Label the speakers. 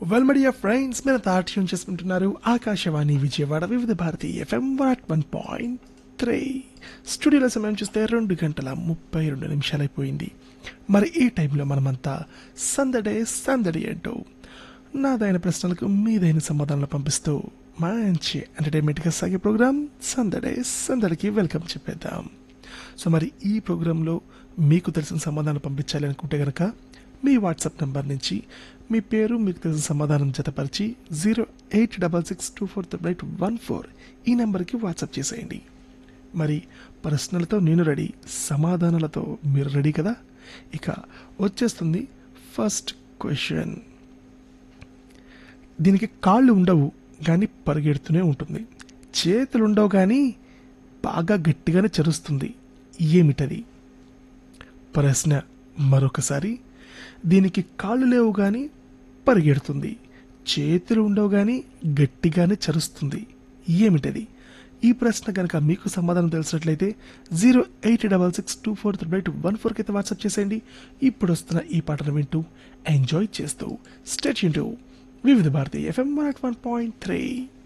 Speaker 1: well media friends మీరు తాట్యం చేసుకుంటున్నారు Akashvani Vijayawada Vividh Bharati FM one one point three స్టూడియోలో సమయం చూస్తే రెండు గంటల ముప్పై రెండు నిమిషాలు అయిపోయింది మరి ఈ టైంలో మనమంతా సందడే సందడి అంటూ నాదైన ప్రశ్నలకు మీదైన సమాధానాలు పంపిస్తూ మంచి ఎంటర్టైన్మెంట్గా సాగే ప్రోగ్రామ్ సందడే సందడికి వెల్కమ్ చెప్పేద్దాం సో మరి ఈ ప్రోగ్రాంలో మీకు తెలిసిన సమాధానం పంపించాలి అనుకుంటే కనుక మీ వాట్సాప్ నెంబర్ నుంచి మీ పేరు మీకు తెలిసిన సమాధానం జతపరిచి zero eight double six two four eight one four ఈ నెంబర్కి వాట్సాప్ చేసేయండి మరి ప్రశ్నలతో నేను రెడీ సమాధానాలతో మీరు రెడీ కదా ఇక వచ్చేస్తుంది ఫస్ట్ క్వశ్చన్ దీనికి కాళ్ళు ఉండవు కానీ పరిగెడుతూనే ఉంటుంది చేతులు ఉండవు కానీ బాగా గట్టిగానే చరుస్తుంది ఏమిటది ప్రశ్న మరొకసారి దీనికి కాళ్ళు లేవు కానీ పరిగెడుతుంది చేతులు ఉండవు కానీ గట్టిగానే చరుస్తుంది ఏమిటది ఈ ప్రశ్న కనుక మీకు సమాధానం తెలిసినట్లయితే zero eight double six two four three eight one ఫోర్కి అయితే వాట్సాప్ చేసేయండి ఇప్పుడు వస్తున్న ఈ పాటను వింటూ ఎంజాయ్ చేస్తూ state Vividh Bharati FM one point three